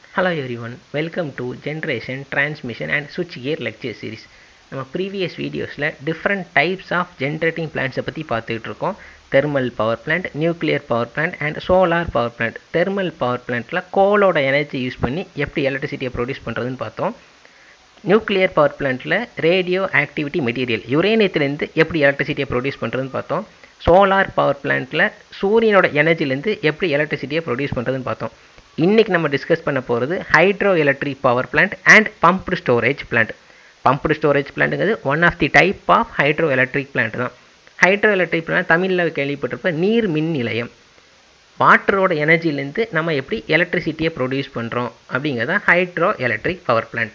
hello everyone welcome to generation transmission and சுவிட்ச் gear lecture series நம்ம previous வீடியோஸில் different types of generating பிளான்ட்ஸை பற்றி பார்த்துக்கிட்டு இருக்கோம் thermal power plant nuclear power plant and solar power plant thermal power பிளான்ட்டில் கோலோட energy use பண்ணி எப்படி எலக்ட்ரிசிட்டியை ப்ரொடியூஸ் பண்ணுறதுன்னு பார்த்தோம் நியூக்ளியர் பவர் பிளான்ட்டில் ரேடியோ ஆக்டிவிட்டி மெட்டீரியல் யுரேனியத்துலேருந்து எப்படி எலக்ட்ரிசிட்டியை ப்ரொடியூஸ் பண்ணுறதுன்னு பார்த்தோம் சோலார் பவர் பிளான்ட்டில் சூரியனோட எனர்ஜிலேருந்து எப்படி எலக்ட்ரிசிட்டியை ப்ரொடியூஸ் பண்ணுறதுன்னு பார்த்தோம் இன்றைக்கி நம்ம டிஸ்கஸ் பண்ண போகிறது hydro electric power plant and pumped storage plant pumped storage பிளான்ட்டுங்கிறது one of the type of hydro electric plant தான் ஹைட்ரோ எலக்ட்ரிக் பிளான்ட் தமிழில் கேள்விப்பட்டிருப்ப நீர் மின் நிலையம் வாட்டரோட எனர்ஜிலேருந்து நம்ம எப்படி எலக்ட்ரிசிட்டியை ப்ரொடியூஸ் பண்ணுறோம் அப்படிங்கிறது தான் ஹைட்ரோ எலக்ட்ரிக் பவர் பிளான்ட்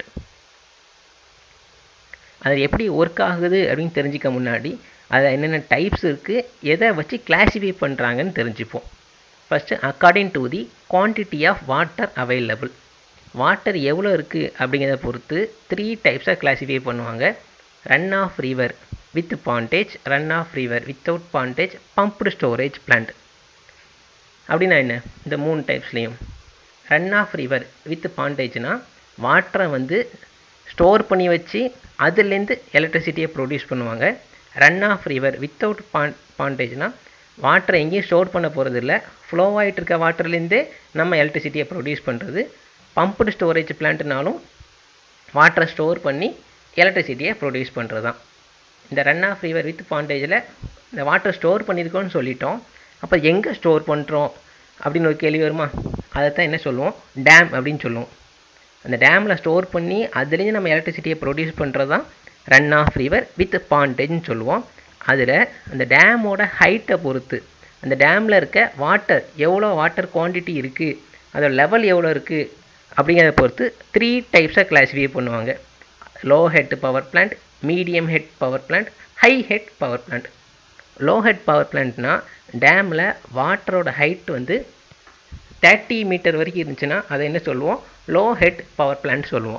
அது எப்படி ஒர்க் ஆகுது அப்படின்னு தெரிஞ்சிக்க முன்னாடி அதில் என்னென்ன டைப்ஸ் இருக்குது எதை வச்சு கிளாஸிஃபை பண்ணுறாங்கன்னு தெரிஞ்சுப்போம் first according to the quantity of water available water எவ்வளோ இருக்குது அப்படிங்கிறத பொறுத்து த்ரீ டைப்ஸாக கிளாஸிஃபை பண்ணுவாங்க run of river with pondage run of river without pondage pumped storage plant அப்படின்னா என்ன இந்த மூணு டைப்ஸ்லேயும் ரன் ஆஃப் ரிவர் வித் பாண்டேஜ்னால் வாட்டரை வந்து ஸ்டோர் பண்ணி வச்சு அதுலேருந்து எலக்ட்ரிசிட்டியை ப்ரொடியூஸ் பண்ணுவாங்க ரன் ஆஃப் ரிவர் வித்தவுட் பான் பாண்டேஜ்னால் வாட்டரை எங்கேயும் ஸ்டோர் பண்ண போகிறது இல்லை ஃப்ளோ ஆகிட்டு இருக்க வாட்டர்லேருந்தே நம்ம எலக்ட்ரிசிட்டியை ப்ரொடியூஸ் பண்ணுறது பம்ப்டு ஸ்டோரேஜ் பிளான்ட்னாலும் வாட்டரை ஸ்டோர் பண்ணி எலக்ட்ரிசிட்டியை ப்ரொடியூஸ் பண்ணுறது தான் இந்த ரன் ஆஃப் ரிவர் வித் பாண்டேஜில் இந்த வாட்டர் ஸ்டோர் பண்ணியிருக்கோன்னு சொல்லிட்டோம் அப்போ எங்கே ஸ்டோர் பண்ணுறோம் அப்படின்னு ஒரு கேள்வி வருமா அதை தான் என்ன சொல்லுவோம் டேம் அப்படின்னு சொல்லுவோம் அந்த டேமில் ஸ்டோர் பண்ணி அதுலேருந்து நம்ம எலக்ட்ரிசிட்டியை ப்ரொடியூஸ் பண்ணுறது தான் ரன் ஆஃப் ரிவர் வித் பாண்டேஜ்னு சொல்லுவோம் அதில் அந்த டேமோட ஹைட்டை பொறுத்து அந்த டேமில் இருக்க வாட்டர் எவ்வளோ வாட்டர் குவான்டிட்டி இருக்குது அதோட லெவல் எவ்வளோ இருக்குது அப்படிங்கிறத பொறுத்து த்ரீ டைப்ஸாக கிளாஸிஃபை பண்ணுவாங்க low head power plant medium head power plant high head power plant low head power பிளான்ட்னா டேமில் வாட்டரோட ஹைட் வந்து தேர்ட்டி மீட்டர் வரைக்கும் இருந்துச்சுன்னா அதை என்ன சொல்லுவோம் லோ ஹெட் பவர் பிளான்ட் சொல்லுவோம்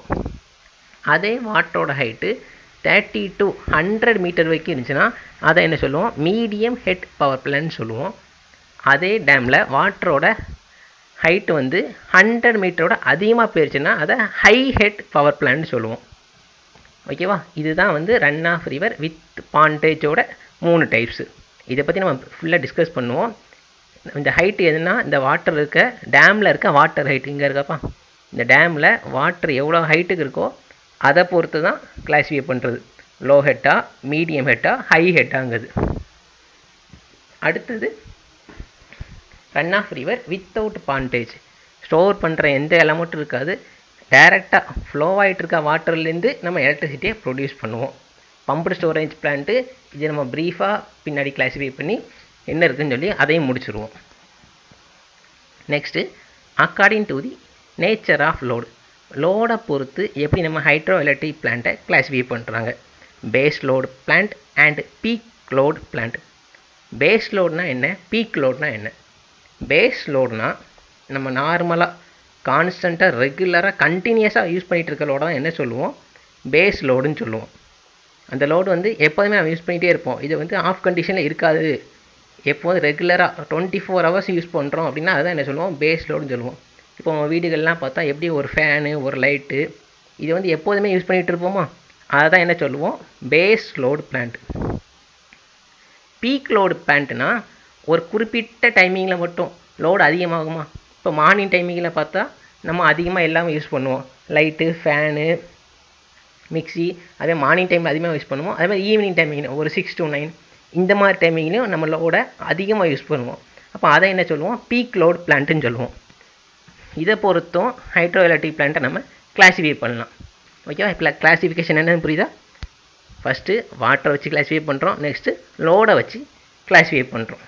அதே வாட்டரோட height thirty to hundred metre வரைக்கும் இருந்துச்சுன்னா அதை என்ன சொல்லுவோம் மீடியம் ஹெட் பவர் பிளான்ட் சொல்லுவோம் அதே டேமில் வாட்டரோட ஹைட்டு வந்து ஹண்ட்ரட் மீட்டரோட அதிகமாக போயிடுச்சுன்னா அதை ஹை ஹெட் பவர் பிளான்ட் சொல்லுவோம் ஓகேவா இதுதான் வந்து ரன் ஆஃப் ரிவர் வித் பாண்டேஜோட மூணு டைப்ஸு இதை பற்றி நம்ம ஃபுல்லாக டிஸ்கஸ் பண்ணுவோம் இந்த ஹைட் எதுனா இந்த வாட்டர் இருக்க டேமில் இருக்க வாட்டர் ஹைட் இங்கே இருக்கப்பா இந்த டேமில் வாட்டர் எவ்வளோ ஹைட்டுக்கு இருக்கோ அதை பொறுத்து தான் கிளாஸிஃபை பண்ணுறது லோ ஹெட்டா மீடியம் ஹெட்டா ஹை ஹெட்டாங்கிறது அடுத்தது run of river without pondage store பண்ணுற எந்த எலமெண்ட்டும் இருக்காது டைரெக்டாக ஃப்ளோ ஆகிட்டு இருக்க வாட்டர்லேருந்து நம்ம எலக்ட்ரிசிட்டியை ப்ரொடியூஸ் பண்ணுவோம் பம்ப்டு ஸ்டோரேஜ் பிளான்ட்டு இது நம்ம ப்ரீஃபாக பின்னாடி கிளாஸிஃபை பண்ணி என்ன இருக்குதுன்னு சொல்லி அதையும் முடிச்சுருவோம் next according to the nature of load லோடை பொறுத்து எப்படி நம்ம ஹைட்ரோ எலக்ட்ரிக் பிளான்ட்டை கிளாஸிஃபை பண்ணுறாங்க base load plant and peak load plant base லோடுனா என்ன பீக் லோடுனா என்ன பேஸ் லோடுனா நம்ம நார்மலாக கான்ஸ்டண்ட்டாக ரெகுலராக கண்டினியூஸாக யூஸ் பண்ணிகிட்டு இருக்க லோடை தான் என்ன சொல்லுவோம் பேஸ் லோடுன்னு சொல்லுவோம் அந்த லோடு வந்து எப்போதுமே நம்ம யூஸ் பண்ணிகிட்டே இருப்போம் இது வந்து ஆஃப் கண்டிஷனில் இருக்காது எப்போதும் ரெகுலராக டுவெண்ட்டி ஃபோர் ஹவர்ஸ் யூஸ் பண்ணுறோம் அப்படின்னா அதுதான் என்ன சொல்லுவோம் பேஸ் லோடுன்னு சொல்லுவோம் இப்போ வீடுகள்லாம் பார்த்தா எப்படி ஒரு ஃபேனு ஒரு லைட்டு இது வந்து எப்போதுமே யூஸ் பண்ணிகிட்டு இருப்போமா அதை தான் என்ன சொல்லுவோம் base load plant peak load பிளான்ட்னா ஒரு குறிப்பிட்ட டைமிங்கில் மட்டும் லோடு அதிகமாகுமா இப்போ மார்னிங் டைமிங்கில் பார்த்தா நம்ம அதிகமாக எல்லாமே யூஸ் பண்ணுவோம் லைட்டு ஃபேனு மிக்சி அதே மார்னிங் டைமில் அதிகமாக யூஸ் பண்ணுவோம் அதே மாதிரி ஈவினிங் டைமிங் ஒரு சிக்ஸ் டு நைன் இந்த மாதிரி டைமிங்லையும் நம்ம லோடை அதிகமாக யூஸ் பண்ணுவோம் அப்போ அதை என்ன சொல்லுவோம் பீக் லோட் பிளான்ட்டுன்னு சொல்லுவோம் இதை பொறுத்தும் ஹைட்ரோ எலக்ட்ரிக் பிளான்ட்டை நம்ம கிளாஸிஃபை பண்ணலாம் ஓகேவா இப்போ கிளாஸிஃபிகேஷன் என்னன்னு புரியுதா ஃபஸ்ட்டு வாட்டரை வச்சு கிளாஸிஃபை பண்ணுறோம் நெக்ஸ்ட்டு லோடை வச்சு கிளாஸிஃபை பண்ணுறோம்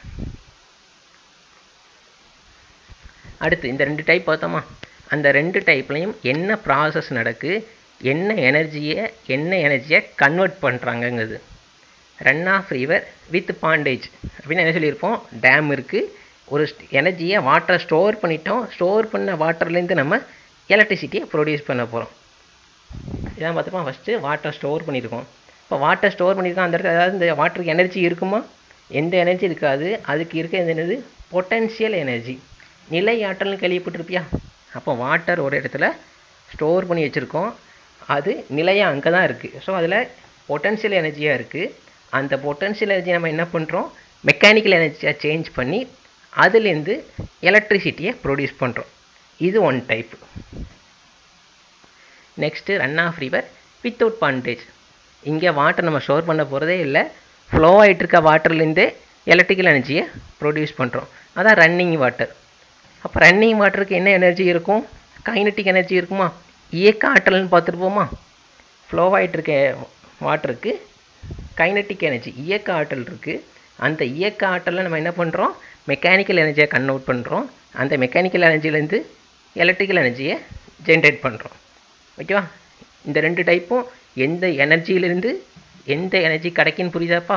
அடுத்து இந்த ரெண்டு டைப் பார்த்தோமா அந்த ரெண்டு டைப்லையும் என்ன ப்ராசஸ் நடக்கு என்ன எனர்ஜியை என்ன எனர்ஜியை கன்வெர்ட் பண்ணுறாங்கங்கிறது run of river with pondage அப்படின்னு என்ன சொல்லியிருப்போம் டேம் இருக்குது ஒரு எனர்ஜியை வாட்டரை ஸ்டோர் பண்ணிட்டோம் ஸ்டோர் பண்ண வாட்டர்லேருந்து நம்ம எலக்ட்ரிசிட்டியை ப்ரொடியூஸ் பண்ண போகிறோம் இதான் பார்த்துப்போம் ஃபஸ்ட்டு வாட்டர் ஸ்டோர் பண்ணியிருக்கோம் இப்போ வாட்டர் ஸ்டோர் பண்ணியிருக்கோம் அந்த இடத்துல அதாவது இந்த வாட்டருக்கு எனர்ஜி இருக்குமா எந்த எனர்ஜி இருக்காது அதுக்கு இருக்க என்னது பொட்டன்ஷியல் எனர்ஜி நிலை ஆற்றல்னு கேள்விப்பட்டிருப்பியா அப்போ வாட்டர் ஒரு இடத்துல ஸ்டோர் பண்ணி வச்சுருக்கோம் அது நிலையாக அங்கே தான் இருக்குது ஸோ அதில் பொட்டன்ஷியல் எனர்ஜியாக இருக்குது அந்த பொட்டன்ஷியல் எனர்ஜி நம்ம என்ன பண்ணுறோம் மெக்கானிக்கல் எனர்ஜியாக சேஞ்ச் பண்ணி அதுலேருந்து எலக்ட்ரிசிட்டியை ப்ரொடியூஸ் பண்ணுறோம் இது one type next run of river without pondage இங்கே வாட்டர் நம்ம ஸ்டோர் பண்ண போகிறதே இல்லை ஃப்ளோ ஆகிட்டு இருக்க வாட்டர்லேருந்தே எலக்ட்ரிக்கல் எனர்ஜியை ப்ரொடியூஸ் பண்ணுறோம் அதான் ரன்னிங் வாட்டர் அப்போ ரன்னிங் வாட்டருக்கு என்ன எனர்ஜி இருக்கும் கைனட்டிக் எனர்ஜி இருக்குமா இயக்க ஆற்றல்னு பார்த்துருப்போமா ஃப்ளோ ஆகிட்டு இருக்க வாட்டருக்கு கைனட்டிக் எனர்ஜி இயக்க ஆற்றல் இருக்குது அந்த இயக்க ஆற்றலை நம்ம என்ன பண்ணுறோம் மெக்கானிக்கல் எனர்ஜியை கன்வெர்ட் பண்ணுறோம் அந்த மெக்கானிக்கல் எனர்ஜிலேருந்து எலக்ட்ரிக்கல் எனர்ஜியை ஜென்ரேட் பண்ணுறோம் ஓகேவா இந்த ரெண்டு டைப்பும் எந்த எனர்ஜியிலேருந்து எந்த எனர்ஜி கிடைக்குன்னு புரியுதாப்பா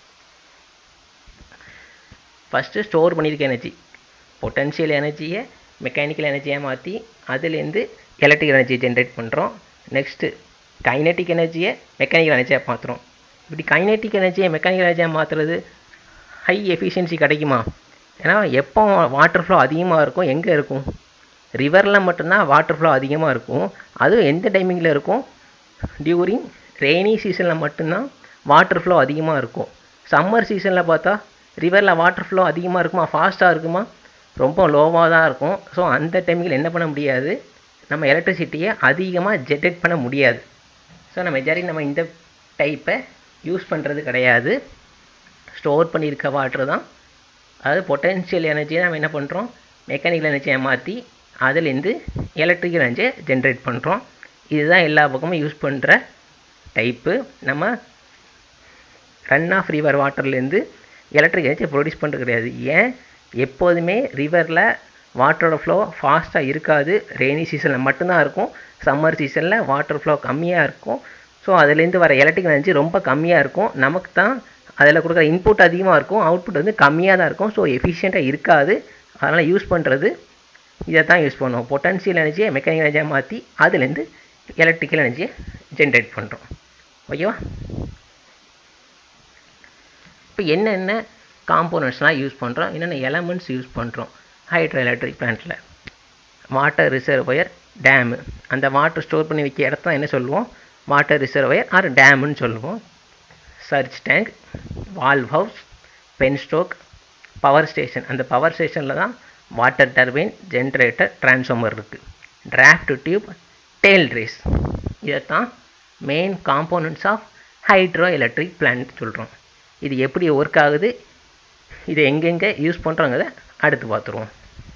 ஃபஸ்ட்டு ஸ்டோர் பண்ணியிருக்க எனர்ஜி பொட்டன்ஷியல் எனர்ஜியை மெக்கானிக்கல் எனர்ஜியாக மாற்றி அதுலேருந்து எலக்ட்ரிக்கல் எனர்ஜியை ஜென்ரேட் பண்ணுறோம் நெக்ஸ்ட்டு கைனட்டிக் எனர்ஜியை மெக்கானிக்கல் எனர்ஜியாக மாற்றுறோம் இப்படி கைனட்டிக் எனர்ஜியை மெக்கானிக்கல் எனர்ஜியாக மாற்றுறது ஹை எஃபிஷியன்சி கிடைக்குமா ஏன்னா எப்போ வாட்டர் ஃப்ளோ அதிகமாக இருக்கும் எங்கே இருக்கும் ரிவரில் மட்டும்தான் வாட்டர் ஃப்ளோ அதிகமாக இருக்கும் அதுவும் எந்த டைமிங்கில் இருக்கும் டியூரிங் ரெய்னி சீசனில் மட்டும்தான் வாட்டர் ஃப்ளோ அதிகமாக இருக்கும் சம்மர் சீசனில் பார்த்தா ரிவரில் வாட்டர் ஃப்ளோ அதிகமாக இருக்குமா ஃபாஸ்ட்டாக இருக்குமா ரொம்ப லோவாக தான் இருக்கும் ஸோ அந்த டைமிங்கில் என்ன பண்ண முடியாது நம்ம எலக்ட்ரிசிட்டியை அதிகமாக ஜென்ரேட் பண்ண முடியாது ஸோ நம்ம மெஜாரிட்டி நம்ம இந்த டைப்பை யூஸ் பண்ணுறது கிடையாது ஸ்டோர் பண்ணியிருக்க வாட்டர் தான் அதாவது பொட்டென்ஷியல் எனர்ஜியை நம்ம என்ன பண்ணுறோம் மெக்கானிக்கல் எனர்ஜியை மாற்றி அதுலேருந்து எலக்ட்ரிக்கல் எனர்ஜியை ஜென்ரேட் பண்ணுறோம் இதுதான் எல்லா பக்கமும் யூஸ் பண்ணுற டைப்பு நம்ம ரன் ஆஃப் ரிவர் வாட்டர்லேருந்து எலக்ட்ரிக் எனர்ஜியை ப்ரொடியூஸ் பண்ணுறது கிடையாது ஏன் எப்போதுமே ரிவரில் வாட்டரோட ஃப்ளோ ஃபாஸ்ட்டாக இருக்காது ரெய்னி சீசனில் மட்டும்தான் இருக்கும் சம்மர் சீசனில் வாட்டர் ஃப்ளோ கம்மியாக இருக்கும் ஸோ அதுலேருந்து வர எலக்ட்ரிக் எனர்ஜி ரொம்ப கம்மியாக இருக்கும் நமக்கு தான் அதில் கொடுக்குற இன்புட் அதிகமாக இருக்கும் அவுட்புட் வந்து கம்மியாக தான் இருக்கும் ஸோ எஃபிஷியண்ட்டாக இருக்காது அதனால் யூஸ் பண்ணுறது இதை தான் யூஸ் பண்ணுவோம் பொட்டன்ஷியல் எனர்ஜியை மெக்கானிக்கல் எனர்ஜியாக மாற்றி அதுலேருந்து எலக்ட்ரிக்கல் எனர்ஜியை ஜென்ரேட் பண்ணுறோம் ஓகேவா இப்போ என்னென்ன காம்போனன்ட்ஸ்லாம் யூஸ் பண்ணுறோம் என்னென்ன எலமெண்ட்ஸ் யூஸ் பண்ணுறோம் ஹைட்ரோ எலக்ட்ரிக் பிளான்ட்டில் வாட்டர் ரிசர்வயர் டேமு அந்த வாட்டர் ஸ்டோர் பண்ணி வைக்க இடத்த என்ன சொல்லுவோம் வாட்டர் ரிசர்வயர் ஆர் டேமுன்னு சொல்லுவோம் surge tank valve house penstock power station அந்த பவர் ஸ்டேஷனில் தான் வாட்டர் டர்பைன் ஜென்ரேட்டர் டிரான்ஸ்ஃபார்மர் இருக்குது டிராஃப்ட் டியூப் டேல் ரேஸ் இதைத்தான் main components of hydro electric plant சொல்கிறோம் இது எப்படி ஒர்க் ஆகுது இதை எங்கெங்கே யூஸ் பண்ணுறோங்கிறத அடுத்து பார்த்துருவோம்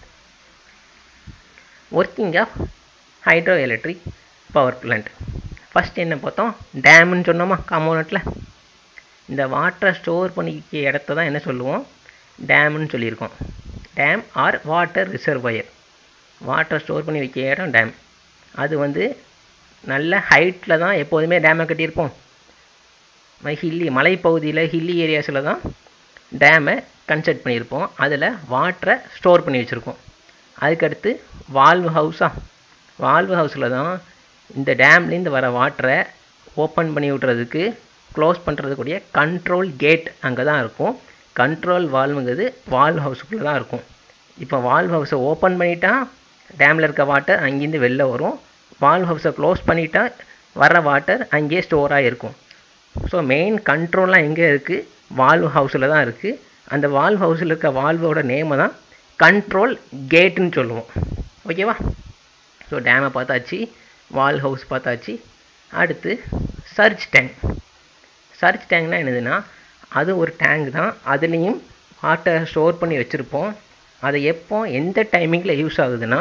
working of hydro electric power plant first என்ன பார்த்தோம் டேம்னு சொன்னோமா காம்போனண்ட்டில் இந்த வாட்டரை ஸ்டோர் பண்ணிக்க இடத்த தான் என்ன சொல்லுவோம் டேம்னு சொல்லியிருக்கோம் dam or water reservoir water store பண்ணி வைக்க இடம் டேம் அது வந்து நல்ல ஹைட்டில் தான் எப்போதுமே டேமை கட்டியிருப்போம் ஹில்லி மலைப்பகுதியில் ஹில்லி ஏரியாஸில் தான் டேமை கன்ஸ்ட்ரக்ட் பண்ணியிருப்போம் அதில் வாட்டரை ஸ்டோர் பண்ணி வச்சுருக்கோம் அதுக்கடுத்து வால்வு ஹவுஸாக வால்வு ஹவுஸில் தான் இந்த டேம்லேருந்து வர வாட்டரை ஓப்பன் பண்ணி விட்றதுக்கு க்ளோஸ் பண்ணுறதுக்குரிய கண்ட்ரோல் கேட் அங்கே தான் இருக்கும் கண்ட்ரோல் வால்வுங்கிறது வால்வ் ஹவுஸுக்குள்ளே தான் இருக்கும் இப்போ வால்வ் ஹவுஸை ஓப்பன் பண்ணிட்டா டேமில் இருக்க வாட்டர் அங்கேருந்து வெளில வரும் வால்வ் ஹவுஸை க்ளோஸ் பண்ணிட்டா வர வாட்டர் அங்கேயே ஸ்டோராக இருக்கும் ஸோ மெயின் கண்ட்ரோல்லாம் எங்கே இருக்குது வால்வ் ஹவுஸில் தான் இருக்குது அந்த வால்வ் ஹவுஸில் இருக்க வால்வோட நேமை தான் கண்ட்ரோல் கேட்டுன்னு சொல்லுவோம் ஓகேவா ஸோ டேமை பார்த்தாச்சு வால் ஹவுஸ் பார்த்தாச்சு அடுத்து சர்ச் டேங்க் சர்ச் டேங்க்னால் என்னதுன்னா அது ஒரு டேங்க் தான் அதுலேயும் வாட்டர் ஸ்டோர் பண்ணி வச்சுருப்போம் அதை எப்போ எந்த டைமிங்கில் யூஸ் ஆகுதுன்னா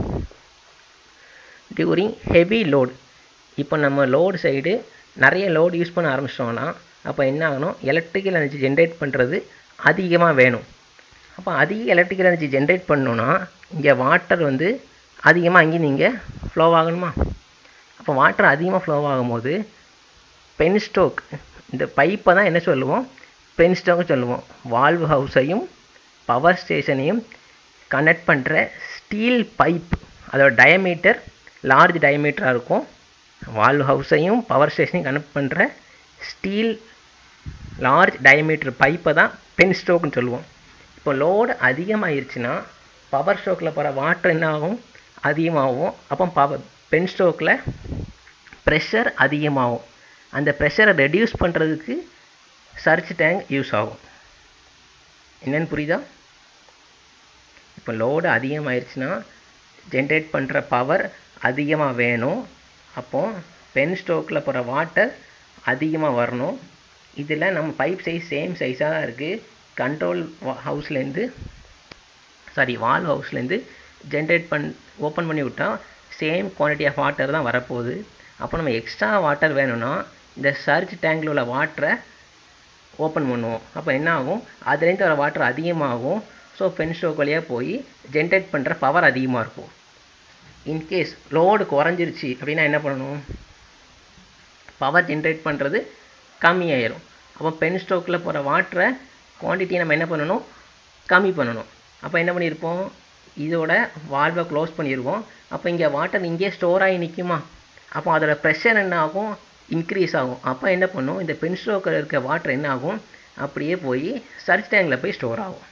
டியூரிங் ஹெவி லோடு இப்போ நம்ம லோடு சைடு நிறைய லோடு யூஸ் பண்ண ஆரம்பிச்சிட்டோம்னா அப்போ என்ன ஆகணும் எலக்ட்ரிக்கல் எனர்ஜி ஜென்ரேட் பண்ணுறது அதிகமாக வேணும் அப்போ அதிக எலக்ட்ரிக்கல் எனர்ஜி ஜென்ரேட் பண்ணணுன்னா இங்கே வாட்டர் வந்து அதிகமாக அங்கேயும் நீங்கள் ஃப்ளோ ஆகணுமா அப்போ வாட்டர் அதிகமாக ஃப்ளோ ஆகும்போது பென் ஸ்டோக் இந்த பைப்பை தான் என்ன சொல்லுவோம் பென் ஸ்டோக்கு சொல்லுவோம் வால்வ் ஹவுஸையும் பவர் ஸ்டேஷனையும் கனெக்ட் பண்ணுற ஸ்டீல் பைப் அதோட டயமீட்டர் லார்ஜ் டயமீட்டராக இருக்கும் வால்வ் ஹவுஸையும் பவர் ஸ்டேஷனையும் கனெக்ட் பண்ணுற ஸ்டீல் லார்ஜ் டயமீட்டர் பைப்பை தான் பென் ஸ்டோக்குன்னு சொல்லுவோம் இப்போ லோடு அதிகமாகிருச்சுன்னா பவர் ஸ்டோக்கில் போகிற வாட்டர் என்ன ஆகும் அதிகமாகும் அப்போ பவர் பென் ஸ்ட்ரோக்கில் ப்ரெஷர் அதிகமாகும் அந்த ப்ரெஷரை ரெடியூஸ் பண்ணுறதுக்கு சர்ச் டேங்க் யூஸ் ஆகும் என்னன்னு புரியுதா இப்போ லோடு அதிகமாயிருச்சுன்னா ஜென்ரேட் பண்ணுற பவர் அதிகமாக வேணும் அப்போ பென் ஸ்ட்ரோக்கில் போகிற வாட்டர் அதிகமாக வரணும் இதில் நம்ம பைப் சைஸ் சேம் சைஸாக தான் இருக்குது கண்ட்ரோல் ஹவுஸ்லேருந்து சாரி வால் ஹவுஸ்லேருந்து ஜென்ரேட் பண் ஓப்பன் பண்ணி விட்டால் சேம் குவான்டிட்டி ஆஃப் வாட்டர் தான் வரப்போகுது அப்போ நம்ம எக்ஸ்ட்ரா வாட்டர் வேணும்னா இந்த சர்ச் டேங்கில் உள்ள வாட்டரை ஓப்பன் பண்ணுவோம் அப்போ என்ன ஆகும் அதுலேருந்து வர வாட்டர் அதிகமாகும் ஸோ பென் ஸ்ட்ரோக் வழியாக போய் ஜென்ரேட் பண்ணுற பவர் அதிகமாக இருக்கும் இன்கேஸ் லோடு குறைஞ்சிருச்சு அப்படின்னா என்ன பண்ணணும் பவர் ஜென்ரேட் பண்ணுறது கம்மியாயிரும் அப்போ பென் ஸ்ட்ரோக்கில் போகிற வாட்டரை குவான்டிட்டியை நம்ம என்ன பண்ணணும் கம்மி பண்ணணும் அப்போ என்ன பண்ணியிருப்போம் இதோட வால்வை க்ளோஸ் பண்ணிடுவோம் அப்போ இங்கே வாட்டர் இங்கே ஸ்டோர் ஆகி நிற்குமா அப்போ அதோட ப்ரெஷர் என்ன ஆகும் இன்க்ரீஸ் ஆகும் அப்போ என்ன பண்ணும் இந்த பென் ஸ்ட்ரோக்கில் இருக்க வாட்டர் என்ன ஆகும் அப்படியே போய் சர்ச் டேங்கில் போய் ஸ்டோர் ஆகும்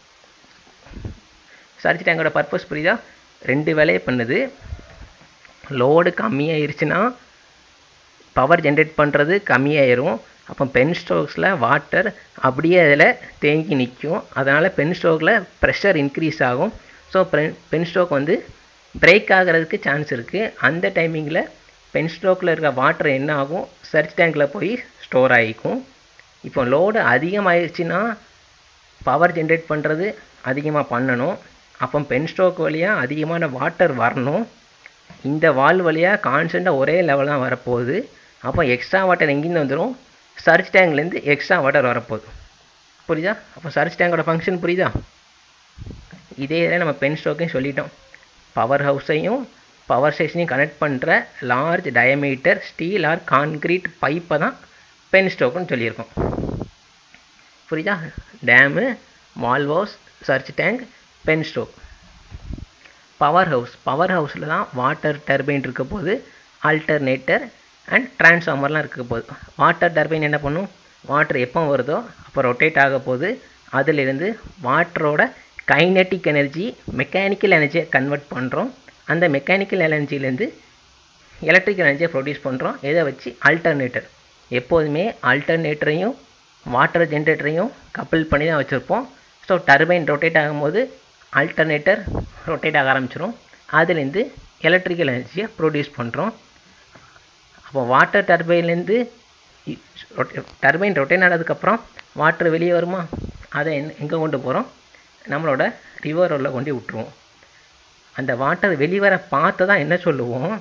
சர்ச் டேங்கோட பர்பஸ் புரியுதா ரெண்டு வேலையை பண்ணுது லோடு கம்மியாயிருச்சுன்னா பவர் ஜென்ரேட் பண்ணுறது கம்மியாயிரும் அப்போ பென் ஸ்ட்ரோக்ஸில் வாட்டர் அப்படியே அதில் தேங்கி நிற்கும் அதனால் பென் ஸ்ட்ரோக்கில் ப்ரெஷர் இன்க்ரீஸ் ஆகும் ஸோ பென் ஸ்ட்ரோக் வந்து பிரேக் ஆகிறதுக்கு சான்ஸ் இருக்குது அந்த டைமிங்கில் பென் ஸ்ட்ரோக்கில் இருக்க வாட்டர் என்ன ஆகும் சர்ச் டேங்கில் போய் ஸ்டோர் ஆகிக்கும் இப்போ லோடு அதிகமாகிடுச்சுன்னா பவர் ஜென்ரேட் பண்ணுறது அதிகமாக பண்ணணும் அப்போ பென் ஸ்ட்ரோக் வழியாக அதிகமான வாட்டர் வரணும் இந்த வால் வழியாக கான்ஸ்டண்ட்டாக ஒரே லெவல் தான் வரப்போகுது அப்போ எக்ஸ்ட்ரா வாட்டர் எங்கேருந்து வந்துடும் சர்ச் டேங்க்லேருந்து எக்ஸ்ட்ரா வாட்டர் வரப்போகுது புரியுதா அப்போ சர்ச் டேங்கோட ஃபங்க்ஷன் புரியுதா இதே இதில் நம்ம பென் ஸ்ட்ரோக்கையும் சொல்லிட்டோம் பவர் ஹவுஸையும் பவர் ஸ்டேஷனையும் கனெக்ட் பண்ணுற large diameter steel or concrete பைப்பை தான் பென் ஸ்ட்ரோக்குன்னு சொல்லியிருக்கோம் புரியுதா dam valves surge tank penstock power house power ஹவுஸில் தான் வாட்டர் டர்பைன் இருக்க போது ஆல்டர்னேட்டர் அண்ட் டிரான்ஸ்ஃபார்மர்லாம் இருக்க போகுது வாட்டர் டர்பைன் என்ன பண்ணும் வாட்டர் எப்போ வருதோ அப்போ ரொட்டேட் ஆக போகுது அதிலிருந்து வாட்டரோட கைனட்டிக் எனர்ஜி மெக்கானிக்கல் எனர்ஜியை கன்வெர்ட் பண்ணுறோம் அந்த மெக்கானிக்கல் எனர்ஜிலேருந்து எலக்ட்ரிக்கல் எனர்ஜியை ப்ரொடியூஸ் பண்ணுறோம் இதை வச்சு ஆல்டர்னேட்டர் எப்போதுமே ஆல்டர்னேட்டரையும் வாட்டர் ஜென்ரேட்டரையும் கப்பிள் பண்ணி தான் வச்சுருப்போம் ஸோ டர்பைன் ரொட்டேட் ஆகும்போது ஆல்டர்னேட்டர் ரொட்டேட் ஆக ஆரம்பிச்சிடும் அதுலேருந்து எலக்ட்ரிக்கல் எனர்ஜியை ப்ரொடியூஸ் பண்ணுறோம் அப்போ வாட்டர் டர்பைன்லேருந்து டர்பைன் ரொட்டேட் ஆனதுக்கப்புறம் வாட்டர் வெளியே வருமா அதை எங்கே கொண்டு போகிறோம் நம்மளோட ரிவர் ரோலில் கொண்டு விட்டுருவோம் அந்த வாட்டர் வெளிவர பார்த்து தான் என்ன சொல்லுவோம்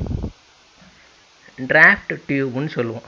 டிராஃப்ட் டியூப்னு சொல்லுவோம்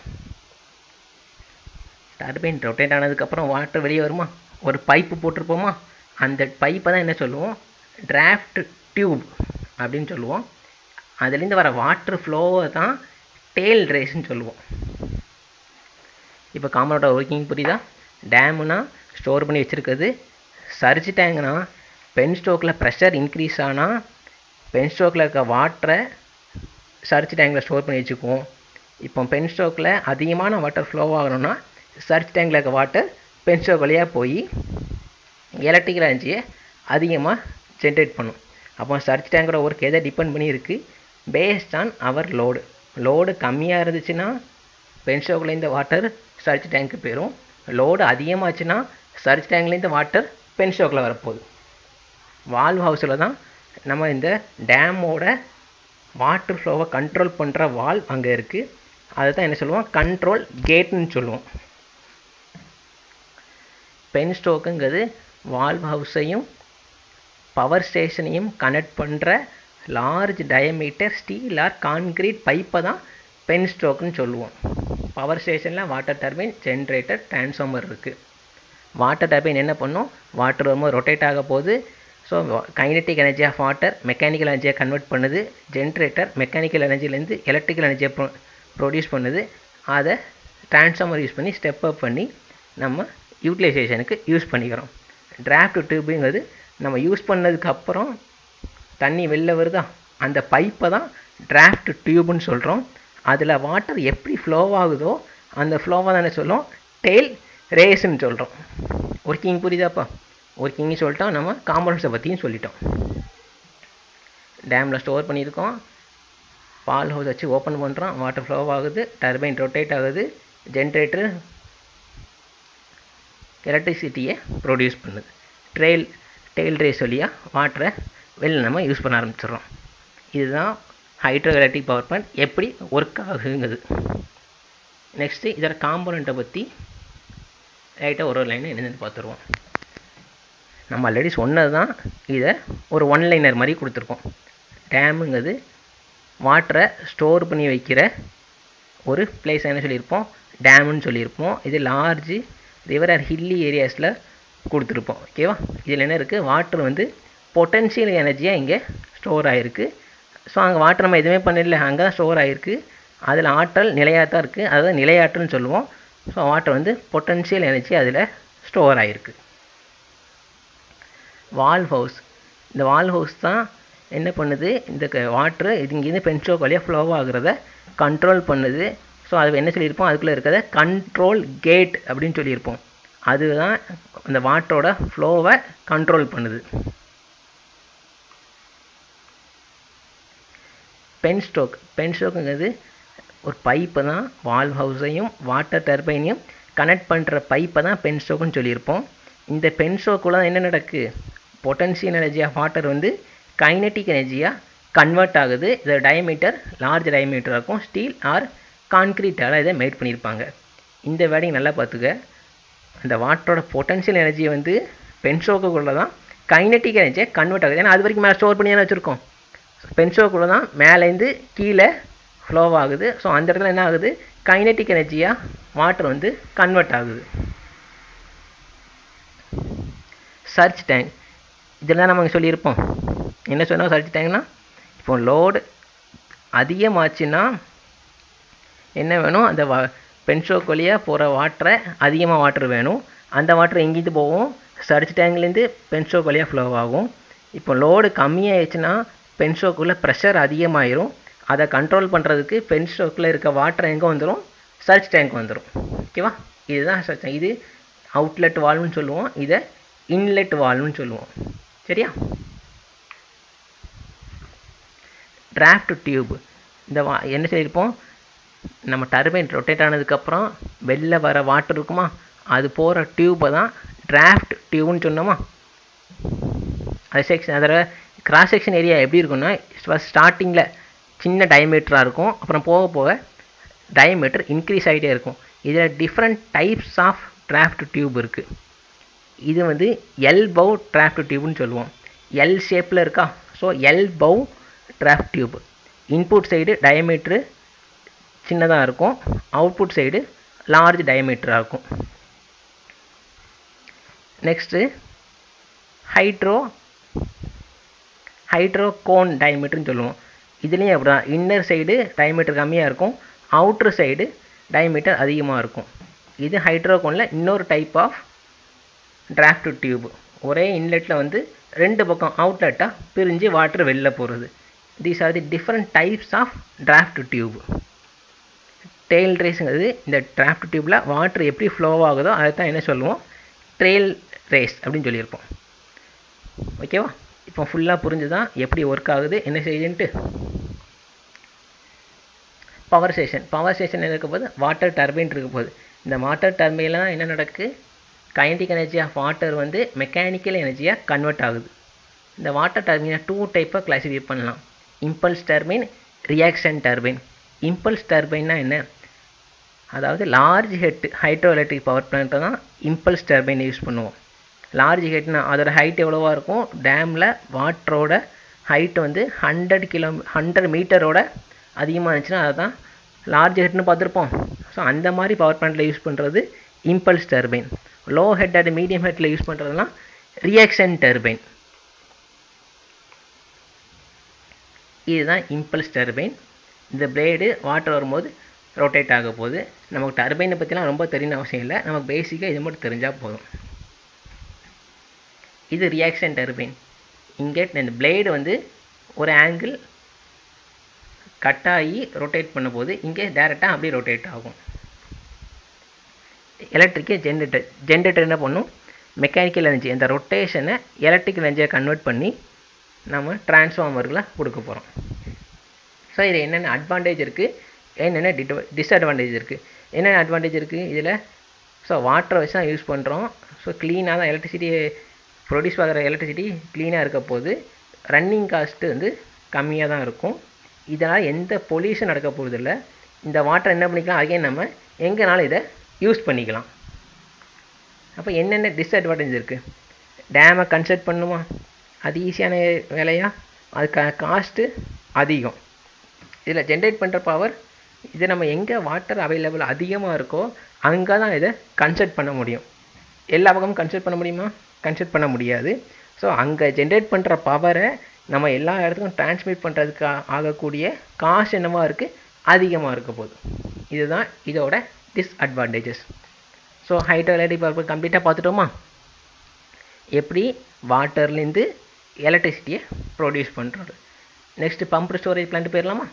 டர்பைன் ரொட்டேட் ஆனதுக்கப்புறம் வாட்டர் வெளியே வருமா ஒரு பைப்பு போட்டிருப்போமா அந்த பைப்பை தான் என்ன சொல்லுவோம் டிராஃப்ட் டியூப் அப்படின்னு சொல்லுவோம் அதுலேருந்து வர வாட்டர் ஃப்ளோவை தான் டேல் ரேஸ்ன்னு சொல்லுவோம் இப்போ காமனோட ஒர்க்கிங் புரியுதா டேமுனா ஸ்டோர் பண்ணி வச்சுருக்குது சர்ச் டேங்க்னா பென் ஸ்டோக்கில் ப்ரெஷர் இன்க்ரீஸ் ஆனால் பென் ஸ்டோக்கில் இருக்க வாட்டரை சர்ச் டேங்கில் ஸ்டோர் பண்ணி வச்சுக்குவோம் இப்போ பென் ஸ்டோக்கில் அதிகமான வாட்டர் ஃப்ளோ ஆகணும்னா சர்ச் டேங்கில் இருக்க வாட்டர் பென் ஸ்டோக் வழியாக போய் எலக்ட்ரிக்கல் எனர்ஜியை அதிகமாக ஜென்ரேட் பண்ணும் அப்போ சர்ச் டேங்கோட ஒர்க் எதை டிபெண்ட் பண்ணியிருக்கு based on our load load கம்மியாக இருந்துச்சுன்னா பென் ஸ்டோக்லேருந்து வாட்டர் சர்ச் டேங்க்கு போயிடும் லோடு அதிகமாச்சுன்னா சர்ச் டேங்க்லேருந்து வாட்டர் பென் ஸ்டோக்கில் வரப்போகுது வால்வ் ஹவுஸில் தான் நம்ம இந்த டேமோட வாட்டர் ஃப்ளோவை கண்ட்ரோல் பண்ணுற வால் அங்கே இருக்குது அதை தான் என்ன சொல்லுவோம் கண்ட்ரோல் கேட்னு சொல்லுவோம் பென் ஸ்டோக்குங்கிறது வால்வ் ஹவுஸையும் பவர் ஸ்டேஷனையும் கனெக்ட் பண்ணுற large diameter steel or concrete பைப்பை தான் பென் ஸ்ட்ரோக்னு சொல்லுவோம் பவர் ஸ்டேஷனில் வாட்டர் டர்பைன் ஜென்ரேட்டர் டிரான்ஸ்ஃபார்மர் இருக்குது வாட்டர் டர்பைன் என்ன பண்ணும் வாட்டர் வரும்போது ரொட்டேட் ஆக போகுது so kinetic energy of water mechanical எனர்ஜியை கன்வெர்ட் பண்ணுது ஜென்ரேட்டர் மெக்கானிக்கல் எனர்ஜிலேருந்து எலக்ட்ரிக்கல் எனர்ஜியை ப்ரொ ப்ரொடியூஸ் பண்ணுது அதை டிரான்ஸ்ஃபார்மர் யூஸ் பண்ணி ஸ்டெப் அப் பண்ணி நம்ம யூட்டிலைசேஷனுக்கு யூஸ் பண்ணிக்கிறோம் டிராஃப்ட் டியூபுங்கிறது நம்ம யூஸ் பண்ணதுக்கப்புறம் தண்ணி வெளில வருதா அந்த பைப்பை தான் டிராஃப்ட் டியூப்னு சொல்கிறோம் அதில் வாட்டர் எப்படி ஃப்ளோ ஆகுதோ அந்த ஃப்ளோவை தானே சொல்லும் டெய்ல் ரேஸ்ன்னு சொல்கிறோம் ஒர்க்கிங் புரியுதாப்பா ஒர்க்கிங்னு சொல்லிட்டோம் நம்ம காம்பனன்ஸை பற்றியும் சொல்லிட்டோம் டேமில் ஸ்டோர் பண்ணியிருக்கோம் பால் ஹவுஸ் வச்சு ஓப்பன் பண்ணுறோம் வாட்டர் ஃப்ளோ ஆகுது டர்பைன் ரொட்டேட் ஆகுது ஜென்ரேட்டர் எலக்ட்ரிசிட்டியை ப்ரொடியூஸ் பண்ணுது ட்ரெயில் டெயில் ரேஸ் வழியாக வாட்டரை வெளில நம்ம யூஸ் பண்ண ஆரம்பிச்சிடுறோம் இதுதான் ஹைட்ரோ எலக்ட்ரிக் பவர் பிளான்ட் எப்படி ஒர்க் ஆகுங்கிறது நெக்ஸ்ட்டு இதோட காம்போனண்ட்டை பற்றி லைட்டாக ஒரு ஒரு லைனை என்னென்னு பார்த்துருவோம் நம்ம ஆல்ரெடி சொன்னது தான் இதை ஒரு ஒன் லைனர் மாதிரி கொடுத்துருக்கோம் டேமுங்கிறது வாட்டரை ஸ்டோர் பண்ணி வைக்கிற ஒரு பிளேஸ் என்ன சொல்லியிருப்போம் டேமுன்னு சொல்லியிருப்போம் இது லார்ஜு ரிவர் ஆர் ஹில்லி ஏரியாஸில் கொடுத்துருப்போம் ஓகேவா இதில் என்ன இருக்குது வாட்டர் வந்து பொட்டன்ஷியல் எனர்ஜியாக இங்கே ஸ்டோர் ஆகிருக்கு ஸோ அங்கே வாட்டர் நம்ம எதுவுமே பண்ணல அங்கே தான் ஸ்டோர் ஆகிருக்கு அதில் ஆற்றல் நிலையாக தான் இருக்குது அதுதான் நிலையாற்றல்னு சொல்லுவோம் ஸோ வாட்டர் வந்து பொட்டன்ஷியல் எனர்ஜி அதில் ஸ்டோர் ஆகிருக்கு வால் ஹவுஸ் இந்த வால் ஹவுஸ் தான் என்ன பண்ணுது இந்த வாட்ரு இது இங்கேருந்து பென்ஸ்ட்ரோக் வழியாக ஃப்ளோ ஆகுறத கண்ட்ரோல் பண்ணுது ஸோ அது என்ன சொல்லியிருப்போம் அதுக்குள்ளே இருக்கிறத கண்ட்ரோல் கேட் அப்படின்னு சொல்லியிருப்போம் அதுதான் அந்த வாட்டரோட ஃப்ளோவை கண்ட்ரோல் பண்ணுது பென் ஸ்ட்ரோக் பென் ஸ்ட்ரோக்குங்கிறது ஒரு பைப்பை தான் வால் ஹவுஸையும் வாட்டர் டர்பைனையும் கனெக்ட் பண்ணுற பைப்பை தான் பென் ஸ்ட்ரோக்குன்னு சொல்லியிருப்போம் இந்த பென் ஸ்ட்ரோக்குள்ள என்ன நடக்கு பொட்டன்ஷியல் எனர்ஜி ஆஃப் வாட்டர் வந்து கைனட்டிக் எனர்ஜியாக கன்வெர்ட் ஆகுது இதோட டயமீட்டர் லார்ஜ் டயமீட்டராக இருக்கும் ஸ்டீல் ஆர் கான்க்ரீட்டால் இதை மேட் பண்ணியிருப்பாங்க இந்த வேலையும் நல்லா பார்த்துக்க அந்த வாட்டரோட பொட்டன்ஷியல் எனர்ஜி வந்து பென்சோக்குள்ளே தான் கைனட்டிக் எனர்ஜியை கன்வெர்ட் ஆகுது ஏன்னா அது வரைக்கும் மேலே ஸ்டோர் பண்ணி தானே வச்சுருக்கோம் பென்சோக்குள்ளே தான் மேலேருந்து கீழே ஃப்ளோ ஆகுது ஸோ அந்த இடத்துல என்ன ஆகுது கைனட்டிக் எனர்ஜியாக வாட்டர் வந்து கன்வெர்ட் ஆகுது சர்ச் டேங்க் இதெல்லாம் நம்ம சொல்லியிருப்போம் என்ன சொன்னோம் சர்ச் டேங்க்னா இப்போ லோடு அதிகமாச்சுன்னா என்ன வேணும் அந்த வா பென்ஷோக் வழியாக போகிற வாட்டரை அதிகமாக வாட்டர் வேணும் அந்த வாட்டர் எங்கேருந்து போகும் சர்ச் டேங்க்லேருந்து பென்ஷோக் வழியாக ஃப்ளோ ஆகும் இப்போ லோடு கம்மியாயிடுச்சுன்னா பென்ஷோக்குள்ளே ப்ரெஷர் அதிகமாயிரும் அதை கண்ட்ரோல் பண்ணுறதுக்கு பென்ஷோக்கில் இருக்க வாட்டர் எங்கே வந்துடும் சர்ச் டேங்க் வந்துடும் ஓகேவா இதுதான் சர்ச் டேங்க் இது அவுட்லெட் வால்வ்னு சொல்லுவோம் இதை இன்லெட் வால்வ்னு சொல்லுவோம் சரியா டிராஃப்ட் டியூப் இந்த வா என்ன சொல்லியிருப்போம் நம்ம டர்பைன் ரொட்டேட் ஆனதுக்கப்புறம் வெளில வர வாட்டர் இருக்குமா அது போகிற டியூப்பை தான் டிராஃப்ட் டியூப்னு சொன்னோமா அது செக்ஷன் அதோட கிராஸ் செக்ஷன் ஏரியா எப்படி இருக்குன்னா ஃபஸ்ட் ஸ்டார்டிங்கில் சின்ன டயமீட்டராக இருக்கும் அப்புறம் போக போக டயமீட்டர் இன்க்ரீஸ் ஆகிட்டே இருக்கும் இதில் different types of draft tube இருக்குது இது வந்து எல் பவ் டிராஃப்ட் டியூப்னு சொல்லுவோம் எல் ஷேப்பில் இருக்கா so elbow draft tube input side diameter சின்னதாக இருக்கும் அவுட்புட் சைடு லார்ஜ் டயமீட்டராக இருக்கும் நெக்ஸ்ட்டு ஹைட்ரோ ஹைட்ரோ கோன் டயமீட்டர்னு சொல்லுவோம் இதுலேயும் அப்படி தான் இன்னர் சைடு டயமீட்டர் கம்மியாக இருக்கும் அவுட்ரு சைடு டயமீட்டர் அதிகமாக இருக்கும் இது ஹைட்ரோகோனில் இன்னொரு டைப் ஆஃப் டிராஃப்ட் டியூப் ஒரே இன்லெட்டில் வந்து ரெண்டு பக்கம் அவுட்லெட்டாக பிரிஞ்சு வாட்டர் வெளில போகிறது these are the different types of draft tube tail ரேஸுங்கிறது இந்த டிராஃப்ட் டியூப்பில் வாட்டர் எப்படி ஃப்ளோ ஆகுதோ அதை தான் என்ன சொல்லுவோம் ட்ரெயில் ரேஸ் அப்படின்னு சொல்லியிருப்போம் ஓகேவா இப்போ ஃபுல்லாக புரிஞ்சுதான் எப்படி ஒர்க் ஆகுது என்ன செய்யுதுன்ட்டு பவர் ஸ்டேஷன் பவர் ஸ்டேஷன் இருக்க போது வாட்டர் டர்பைன் இருக்க போகுது இந்த வாட்டர் டர்பைன்லாம் என்ன நடக்கு கைனடிக் எனர்ஜி ஆஃப் வாட்டர் வந்து மெக்கானிக்கல் எனர்ஜியாக கன்வெர்ட் ஆகுது இந்த வாட்டர் டர்பைனை டூ டைப்பாக கிளாஸிஃபை பண்ணலாம் impulse turbine reaction turbine impulse டர்பைன்னா என்ன அதாவது large head hydro electric power பிளான்ட்டை தான் இம்பல்ஸ் டர்பைன் யூஸ் பண்ணுவோம் லார்ஜ் ஹெட்னா அதோட ஹைட் எவ்வளோவா இருக்கும் டேமில் வாட்டரோட ஹைட் வந்து ஹண்ட்ரட் கிலோ ஹண்ட்ரட் மீட்டரோட அதிகமாக இருந்துச்சுன்னா அதை தான் லார்ஜ் ஹெட்னு பார்த்துருப்போம் ஸோ அந்த மாதிரி பவர் பிளான்ட்டில் யூஸ் பண்ணுறது impulse turbine low head and medium ஹெட்டில் யூஸ் பண்ணுறதுலாம் ரியாக்ஷன் டர்பைன் இதுதான் இம்பல்ஸ் டர்பைன் இந்த பிளேடு வாட்டர் வரும்போது ரொட்டேட் ஆக போகுது நமக்கு டர்பைனை பற்றிலாம் ரொம்ப தெரியணும் அவசியம் இல்லை நமக்கு பேசிக்காக இது மட்டும் தெரிஞ்சால் போதும் இது ரியாக்ஷன் டர்பைன் இங்கே இந்த பிளேடு வந்து ஒரு ஆங்கிள் கட் ஆகி ரொட்டேட் பண்ணும்போது இங்கே டேரெக்டாக அப்படியே ரொட்டேட் ஆகும் எலக்ட்ரிக்கு ஜென்ரேட்டர் ஜென்ரேட்டர் என்ன பண்ணும் மெக்கானிக்கல் எனர்ஜி அந்த ரொட்டேஷனை எலக்ட்ரிக்கல் எனர்ஜியை கன்வெர்ட் பண்ணி நம்ம டிரான்ஸ்ஃபார்மர்களை கொடுக்க போகிறோம் ஸோ இதில் என்னென்ன அட்வான்டேஜ் இருக்குது என்னென்ன டிட் டிஸ்அட்வான்டேஜ் இருக்குது என்னென்ன அட்வான்டேஜ் இருக்குது இதில் ஸோ வாட்டரை வச்சு தான் யூஸ் பண்ணுறோம் ஸோ க்ளீனாக தான் எலக்ட்ரிசிட்டி ப்ரொடியூஸ் ஆகிற எலக்ட்ரிசிட்டி க்ளீனாக இருக்க போது ரன்னிங் காஸ்ட்டு வந்து கம்மியாக தான் இருக்கும் இதனால் எந்த பொல்யூஷன் நடக்க போகிறது இல்லை இந்த வாட்டர் என்ன பண்ணிக்கலாம் அகைன் நம்ம எங்கேனாலும் இதை யூஸ் பண்ணிக்கலாம் அப்போ என்னென்ன டிஸ்அட்வான்டேஜ் இருக்குது டேமை கன்ஸ்ட்ரக்ட் பண்ணுமா அது ஈஸியான வேலையா அது க காஸ்ட்டு அதிகம் இதில் ஜென்ரேட் பண்ணுற பவர் இது நம்ம எங்கே வாட்டர் அவைலபிள் அதிகமாக இருக்கோ அங்கே தான் இதை கன்ஸ்ட்ரக்ட் பண்ண முடியும் எல்லா பக்கமும் கன்ஸ்ட்ரக்ட் பண்ண முடியுமா கன்ஸ்ட்ரக்ட் பண்ண முடியாது ஸோ அங்கே ஜென்ரேட் பண்ணுற பவரை நம்ம எல்லா இடத்துக்கும் டிரான்ஸ்மிட் பண்ணுறதுக்கு ஆகக்கூடிய காசு என்னவா இருக்குது அதிகமாக இருக்க போகுது இதுதான் இதோட disadvantages so hydro electric power கம்ப்ளீட்டாக பார்த்துட்டோமா எப்படி வாட்டர்லேருந்து எலக்ட்ரிசிட்டியை ப்ரொடியூஸ் பண்ணுறது நெக்ஸ்ட்டு பம்ப் ஸ்டோரேஜ் பிளான்ட் போயிடலாமா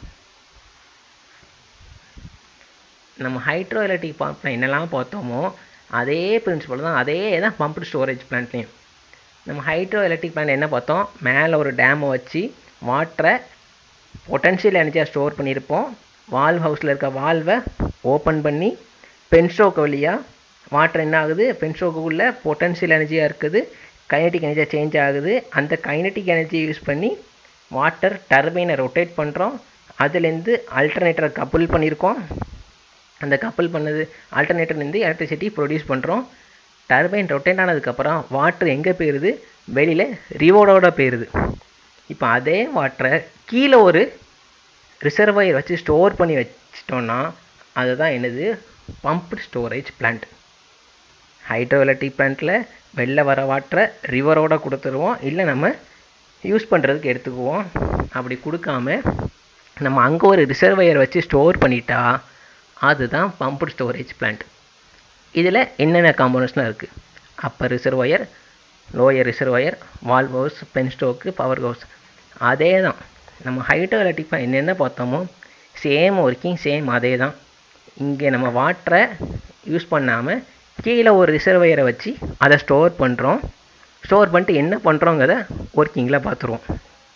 நம்ம ஹைட்ரோ எலக்ட்ரிக் பம்ப் என்னெல்லாம் பார்த்தோமோ அதே பிரின்சிபல் தான் அதே தான் பம்ப் ஸ்டோரேஜ் பிளான்ட்லேயும் நம்ம ஹைட்ரோ எலக்ட்ரிக் பிளான்ட் என்ன பார்த்தோம் மேலே ஒரு டேமை வச்சு வாட்டரை பொட்டன்ஷியல் எனர்ஜியாக ஸ்டோர் பண்ணியிருப்போம் வால்வ் ஹவுஸில் இருக்க வால்வை ஓப்பன் பண்ணி பென்ஸ்ட்ரோக் வழியாக வாட்டர் என்ன ஆகுது பென்ஸ்ட்ரோக்குள்ளே பொட்டன்ஷியல் எனர்ஜியாக இருக்குது கைனட்டிக் எனர்ஜியாக சேஞ்ச் ஆகுது அந்த கைனட்டிக் எனர்ஜியை யூஸ் பண்ணி வாட்டர் டர்பைனை ரொட்டேட் பண்ணுறோம் அதுலேருந்து அல்டர்னேட்டரை கப்புள் பண்ணியிருக்கோம் அந்த கப்பல் பண்ணது ஆல்டர்னேட்டர்லேருந்து எலக்ட்ரிசிட்டி ப்ரொடியூஸ் பண்ணுறோம் டர்பைன் ரொட்டேட் ஆனதுக்கப்புறம் வாட்டர் எங்கே போயிடுது வெளியில் ரிவோடோட போயிடுது இப்போ அதே வாட்டரை கீழே ஒரு ரிசர்வாயர் வச்சு ஸ்டோர் பண்ணி வச்சிட்டோன்னா அதுதான் என்னது pumped storage plant hydro electric பிளான்ட்டில் வெளில வர வாட்டரை ரிவரோட கொடுத்துருவோம் இல்லை நம்ம யூஸ் பண்ணுறதுக்கு எடுத்துக்குவோம் அப்படி கொடுக்காம நம்ம அங்கே ஒரு ரிசர்வையர் வச்சு ஸ்டோர் பண்ணிட்டா அதுதான் பம்ப்டு ஸ்டோரேஜ் பிளான்ட் இதில் என்னென்ன காம்போனன்ட்ஸ்லாம் இருக்குது upper reservoir lower reservoir valve house penstock power house அதே தான் நம்ம ஹைட்ரோ எலக்ட்ரிக் பிளான் என்னென்ன பார்த்தோமோ சேம் ஒர்க்கிங் சேம் அதே தான் இங்கே நம்ம வாட்டரை யூஸ் பண்ணாமல் கீழே ஒரு ரிசர்வையரை வச்சு அதை ஸ்டோர் பண்ணுறோம் ஸ்டோர் பண்ணிட்டு என்ன பண்ணுறோங்கிறத ஒர்க்கிங்கில் பார்த்துருவோம்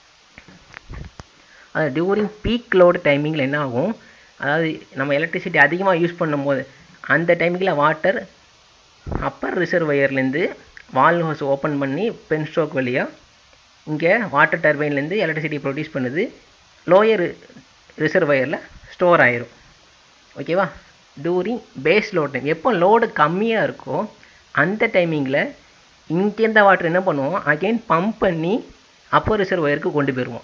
அது டியூரிங் பீக் லோடு டைமிங்கில் என்ன ஆகும் அதாவது நம்ம எலக்ட்ரிசிட்டி அதிகமாக யூஸ் பண்ணும்போது அந்த டைமிங்கில் வாட்டர் அப்பர் ரிசர்வயர்லேருந்து வால் ஹவுஸ் ஓப்பன் பண்ணி பென் ஸ்ட்ரோக் வழியாக இங்கே வாட்டர் டர்பைன்லேருந்து எலக்ட்ரிசிட்டி ப்ரொடியூஸ் பண்ணுது லோயர் ரிசர்வயரில் ஸ்டோர் ஆயிரும் ஓகேவா டூரிங் பேஸ் லோட் டைம் எப்போ லோடு கம்மியாக இருக்கோ அந்த டைமிங்கில் இங்கேருந்த வாட்டர் என்ன பண்ணுவோம் அகெயின் பம்ப் பண்ணி அப்பர் ரிசர்வயருக்கு கொண்டு போயிடுவோம்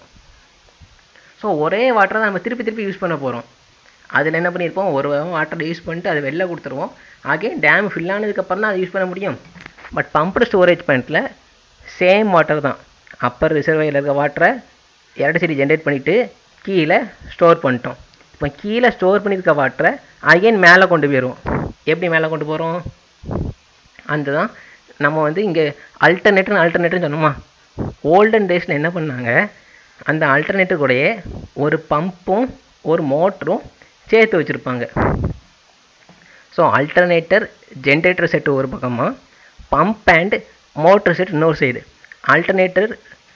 ஸோ ஒரே வாட்டரை தான் நம்ம திருப்பி திருப்பி யூஸ் பண்ண போகிறோம் அதில் என்ன பண்ணியிருப்போம் ஒரு வாட்டரை யூஸ் பண்ணிட்டு அதை வெளில கொடுத்துருவோம் அகெயின் டேம் ஃபில் ஆனதுக்கப்புறம் தான் அதை யூஸ் பண்ண முடியும் பட் பம்ப்டு ஸ்டோரேஜ் பாயிண்ட்டில் சேம் வாட்டர் தான் அப்பர் ரிசர்வையில் இருக்க வாட்டரை எலக்ட்ரிசிட்டி ஜென்ரேட் பண்ணிவிட்டு கீழே ஸ்டோர் பண்ணிட்டோம் இப்போ கீழே ஸ்டோர் பண்ணியிருக்க வாட்டரை அகைன் மேலே கொண்டு போயிடுவோம் எப்படி மேலே கொண்டு போகிறோம் அந்த தான் நம்ம வந்து இங்கே அல்டர்னேட்டர் அல்டர்னேட்டர்னு சொன்னோமா ஓல்டன் டேஸில் என்ன பண்ணாங்க அந்த ஆல்டர்னேட்டர் கூடயே ஒரு பம்பும் ஒரு மோட்டரும் சேர்த்து வச்சுருப்பாங்க ஸோ ஆல்டர்னேட்டர் ஜென்ரேட்டர் செட்டு ஒரு பக்கமாக பம்ப் அண்ட் மோட்டர் செட் இன்னொரு சைடு ஆல்டர்னேட்டர்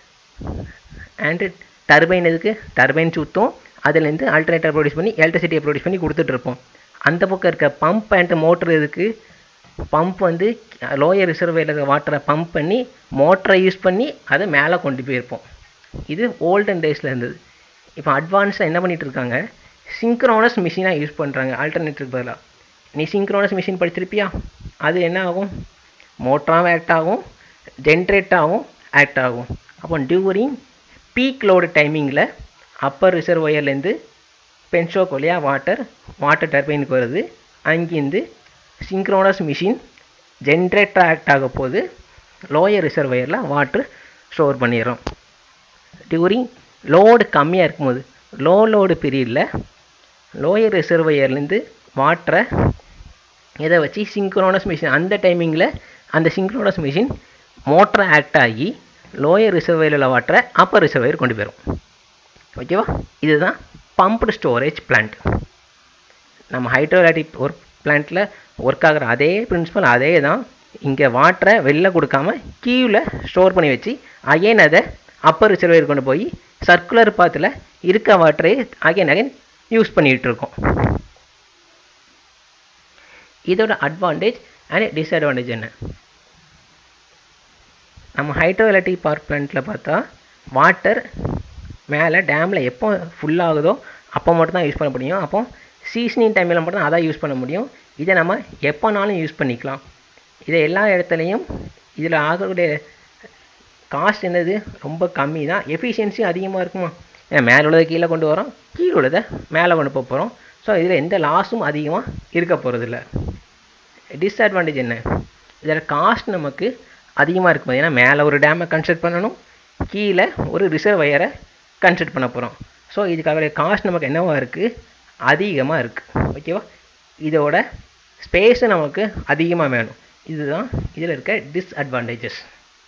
அண்டு டர்பைன் எதுக்கு டர்பைன் சுற்றும் அதுலேருந்து ஆல்டர்னேட்டர் ப்ரொடியூஸ் பண்ணி எலக்ட்ரிசிட்டியை ப்ரொடியூஸ் பண்ணி கொடுத்துட்ருப்போம் அந்த பக்கம் இருக்க பம்ப் அண்ட் மோட்டர் எதுக்கு பம்ப் வந்து லோயர் ரிசர்வேயில் இருக்க வாட்டரை பம்ப் பண்ணி மோட்டரை யூஸ் பண்ணி அதை மேலே கொண்டு போயிருப்போம் இது ஓல்டன் டேஸில் இருந்தது இப்போ அட்வான்ஸாக என்ன பண்ணிகிட்டு இருக்காங்க சிங்க்ரோனஸ் மிஷினாக யூஸ் பண்ணுறாங்க ஆல்டர்னேட்டிவ் பதிலாக நீ சிங்க்ரோனஸ் மிஷின் படிச்சிருப்பியா அது என்ன ஆகும் மோட்டராகவும் ஆக்ட் ஆகும் ஜென்ரேட்டாகவும் ஆக்ட் ஆகும் அப்போ டியூரிங் பீக் லோடு டைமிங்கில் அப்பர் ரிசர்வயர்லேருந்து பென்ஷோக் வழியாக வாட்டர் வாட்டர் டர்பைனுக்கு வருது அங்கேருந்து சிங்க்ரோனஸ் மிஷின் ஜென்ரேட்டர் ஆக்ட் ஆக போது லோயர் ரிசர்வயரில் வாட்டர் ஸ்டோர் பண்ணிடுறோம் டியூரிங் லோடு கம்மியாக இருக்கும்போது லோ லோடு பீரியடில் லோயர் ரிசர்வயர்லேருந்து வாட்டரை இதை வச்சு சிங்க்ரோனஸ் மிஷின் அந்த டைமிங்கில் அந்த சிங்க்ரோனஸ் மிஷின் மோட்டரை ஆக்ட் ஆகி லோயர் ரிசர்வயரில் உள்ள வாட்டரை அப்பர் ரிசர்வயர் கொண்டு போயிடும் ஓகேவா இதுதான் பம்ப்டு ஸ்டோரேஜ் பிளான்ட் நம்ம ஹைட்ரோலாட்டிக் ஒர்க் பிளான்ட்டில் ஒர்க் ஆகிற அதே பிரின்சிபல் அதே தான் இங்கே வாட்டரை வெளில கொடுக்காம கீழே ஸ்டோர் பண்ணி வச்சு அகைன் அதை அப்பர் ரிசர்வாயர் கொண்டு போய் சர்க்குலர் பாத்தில் இருக்க வாட்டரை அகைன் அகைன் யூஸ் பண்ணிகிட்டு இருக்கோம் இதோட அட்வான்டேஜ் அண்ட் டிஸ்அட்வான்டேஜ் என்ன நம்ம ஹைட்ரோ எலக்ட்ரிக் பவர் பிளான்ட்டில் பார்த்தா வாட்டர் மேலே டேமில் எப்போ ஃபுல் ஆகுதோ அப்போ மட்டும் தான் யூஸ் பண்ண முடியும் அப்போ சீசனிங் டைமில் மட்டும் தான் அதான் யூஸ் பண்ண முடியும் இதை நம்ம எப்போனாலும் யூஸ் பண்ணிக்கலாம் இதை எல்லா இடத்துலையும் இதில் ஆகக்கூடிய காஸ்ட் என்னது ரொம்ப கம்மி தான் எஃபிஷியன்சி அதிகமாக இருக்குமா ஏன்னா மேலே உள்ளதை கீழே கொண்டு வரோம் கீழே உள்ளதை மேலே கொண்டு போக போகிறோம் ஸோ இதில் எந்த லாஸும் அதிகமாக இருக்க போகிறதில்ல டிஸ்அட்வான்டேஜ் என்ன இதில் காஸ்ட் நமக்கு அதிகமாக இருக்கும் ஏன்னா மேலே ஒரு டேமை கன்ஸ்ட்ரக்ட் பண்ணணும் கீழே ஒரு ரிசர்வயரை கன்ஸ்ட்ரக்ட் பண்ண போகிறோம் ஸோ இதுக்காக காஸ்ட் நமக்கு என்னவா இருக்குது அதிகமாக இருக்குது ஓகேவா இதோட ஸ்பேஸு நமக்கு அதிகமாக வேணும் இதுதான் இதில் இருக்க டிஸ்அட்வான்டேஜஸ்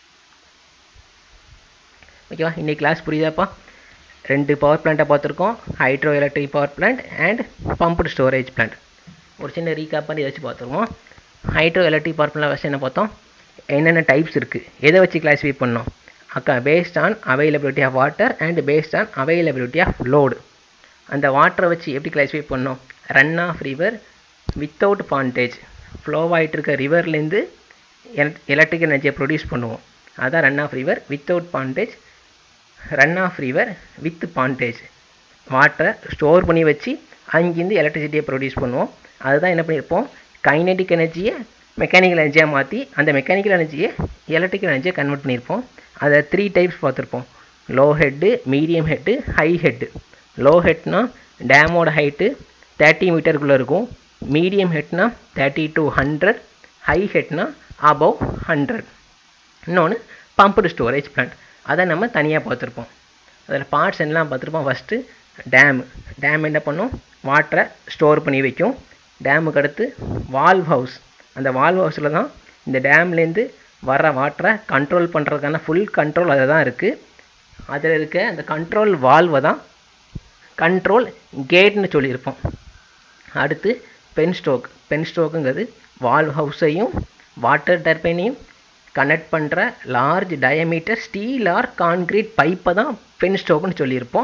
ஓகேவா இன்றைக்கி கிளாஸ் புரியுதாப்பா ரெண்டு பவர் பிளான்ட்டை பார்த்துருக்கோம் hydro electric power plant and pumped storage plant ஒரு சின்ன ரீகாப் பண்ணி வச்சு பார்த்துருவோம் ஹைட்ரோ எலக்ட்ரிக் பவர் பிளான்ட் வச்சு என்ன பார்த்தோம் என்னென்ன டைப்ஸ் இருக்குது எதை வச்சு கிளாஸிஃபை பண்ணோம் அக்கா based on availability of water and based on availability of load அந்த வாட்டரை வச்சு எப்படி கிளாஸிஃபை பண்ணோம் run of river without pondage flow ஆகிட்டு இருக்க ரிவர்லேருந்து எலக்ட்ரிக்கல் எனர்ஜியை ப்ரொடியூஸ் பண்ணுவோம் அதான் run of river without pondage run of river with pondage வாட்டரை ஸ்டோர் பண்ணி வச்சு அங்கேருந்து எலக்ட்ரிசிட்டியை ப்ரொடியூஸ் பண்ணுவோம் அதுதான் என்ன பண்ணியிருப்போம் கைனெட்டிக் எனர்ஜியை மெக்கானிக்கல் எனர்ஜியாக மாற்றி அந்த மெக்கானிக்கல் எனர்ஜியை எலக்ட்ரிக்கல் எனர்ஜியை கன்வெர்ட் பண்ணியிருப்போம் அதை த்ரீ டைப்ஸ் பார்த்துருப்போம் low head medium head high head low ஹெட்னா டேமோட ஹைட்டு தேர்ட்டி மீட்டருக்குள்ளே இருக்கும் மீடியம் ஹெட்னா தேர்ட்டி டு ஹண்ட்ரட் ஹை ஹெட்னா அபவ் ஹண்ட்ரட் இன்னொன்று பம்ப்டு ஸ்டோரேஜ் பிளான்ட் அதை நம்ம தனியாக பார்த்துருப்போம் அதில் பார்ட்ஸ் எல்லாம் பார்த்துருப்போம் ஃபஸ்ட்டு டேமு டேம் என்ன பண்ணும் வாட்டரை ஸ்டோர் பண்ணி வைக்கும் டேமுக்கு அடுத்து வால்வ் ஹவுஸ் அந்த வால்வ் ஹவுஸில் தான் இந்த டேம்லேருந்து வர வாட்டரை கண்ட்ரோல் பண்ணுறதுக்கான ஃபுல் கண்ட்ரோல் அதில் தான் இருக்குது அதில் இருக்க அந்த கண்ட்ரோல் வால்வை தான் கண்ட்ரோல் கேட்னு சொல்லியிருப்போம் அடுத்து பென் ஸ்ட்ரோக் பென் ஸ்ட்ரோக்குங்கிறது வால்வ் ஹவுஸையும் வாட்டர் டர்பைனையும் கனெக்ட் பண்ணுற large diameter steel or concrete பைப்பை தான் பென் ஸ்ட்ரோக்குன்னு சொல்லியிருப்போம்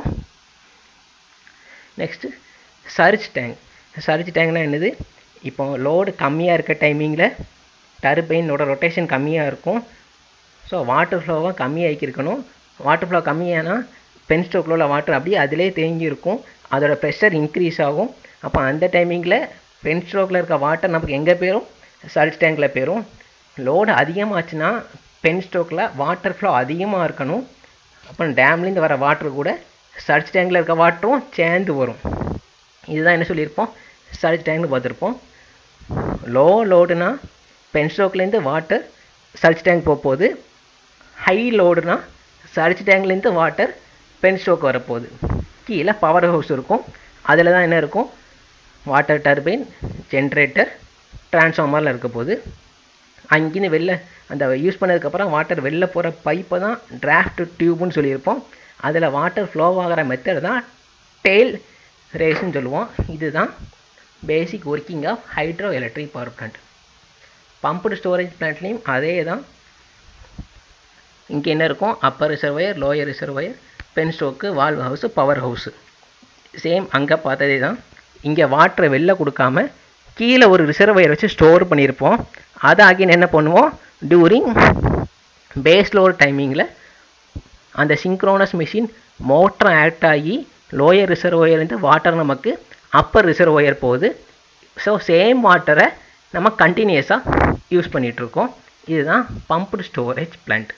நெக்ஸ்ட்டு சர்ச் டேங்க் சர்ச் டேங்க்னா என்னது இப்போ லோடு கம்மியாக இருக்க டைமிங்கில் டர்பைனோட ரொட்டேஷன் கம்மியாக இருக்கும் ஸோ வாட்டர் ஃப்ளோவாக கம்மியாகிருக்கணும் வாட்டர் ஃப்ளோ கம்மியானால் பென் ஸ்ட்ரோக்கில் உள்ள வாட்டர் அப்படியே அதிலே தேங்கி இருக்கும் அதோட ப்ரெஷர் இன்க்ரீஸ் ஆகும் அப்போ அந்த டைமிங்கில் பென் ஸ்ட்ரோக்கில் இருக்க வாட்டர் நமக்கு எங்கே போயிடும் சர்ச் டேங்கில் போயிடும் லோடு அதிகமாச்சுன்னா பென் ஸ்ட்ரோக்கில் வாட்டர் ஃப்ளோ அதிகமாக இருக்கணும் அப்புறம் டேம்லேருந்து வர வாட்டர் கூட சர்ச் டேங்கில் இருக்க வாட்டரும் சேர்ந்து வரும் இதுதான் என்ன சொல்லியிருப்போம் சர்ச் டேங்க்னு பார்த்துருப்போம் லோ லோடுனா பென் ஸ்ட்ரோக்லேருந்து வாட்டர் சர்ச் டேங்க் போக போகுது ஹை லோடுனா சர்ச் டேங்க்லேருந்து வாட்டர் பென் ஸ்ட்ரோக் வரப்போகுது கீழே பவர் ஹவுஸ் இருக்கும் அதில் தான் என்ன இருக்கும் வாட்டர் டர்பைன் ஜென்ரேட்டர் டிரான்ஸ்ஃபார்மரில் இருக்க போகுது அங்கேருந்து வெளில அந்த யூஸ் பண்ணதுக்கப்புறம் வாட்டர் வெளில போகிற பைப்பை தான் டிராஃப்ட் டியூப்னு சொல்லியிருப்போம் அதில் வாட்டர் ஃப்ளோ ஆகிற மெத்தட் தான் டெய்ல் ரேஸ்ன்னு சொல்லுவோம் இதுதான் basic working of hydro electric power plant pumped storage பிளான்ட்லேயும் அதே தான் இங்கே என்ன இருக்கும் upper reservoir lower reservoir penstock valve house power house same அங்கே பார்த்ததே தான் இங்கே வாட்டரை வெளில கொடுக்காம கீழே ஒரு ரிசர்வயர் வச்சு ஸ்டோர் பண்ணியிருப்போம் அதை அகைன் என்ன பண்ணுவோம் டியூரிங் பேஸ் லோர் டைமிங்கில் அந்த சிங்க்ரோனஸ் மிஷின் மோட்டர் ஆக்ட் ஆகி லோயர் ரிசர்வோயர்லேருந்து வாட்டர் நமக்கு அப்பர் ரிசர்வோயர் போகுது ஸோ சேம் வாட்டரை நம்ம கண்டினியூஸாக யூஸ் பண்ணிகிட்ருக்கோம் இதுதான் பம்ப்டு ஸ்டோரேஜ் பிளான்ட்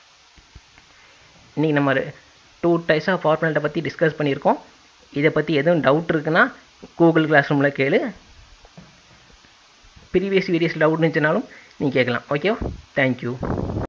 இன்றைக்கி நம்ம டூ டைப்ஸ் ஆஃப் பவர் பிளான்ட்டை பற்றி டிஸ்கஸ் பண்ணியிருக்கோம் இதை பற்றி எதுவும் டவுட் இருக்குன்னா கூகுள் கிளாஸ் ரூமில் கேளு ப்ரீவியஸ் வீடியோஸ் டவுட் இருந்துச்சுனாலும் நீங்கள் கேட்கலாம் ஓகேவா தேங்க்யூ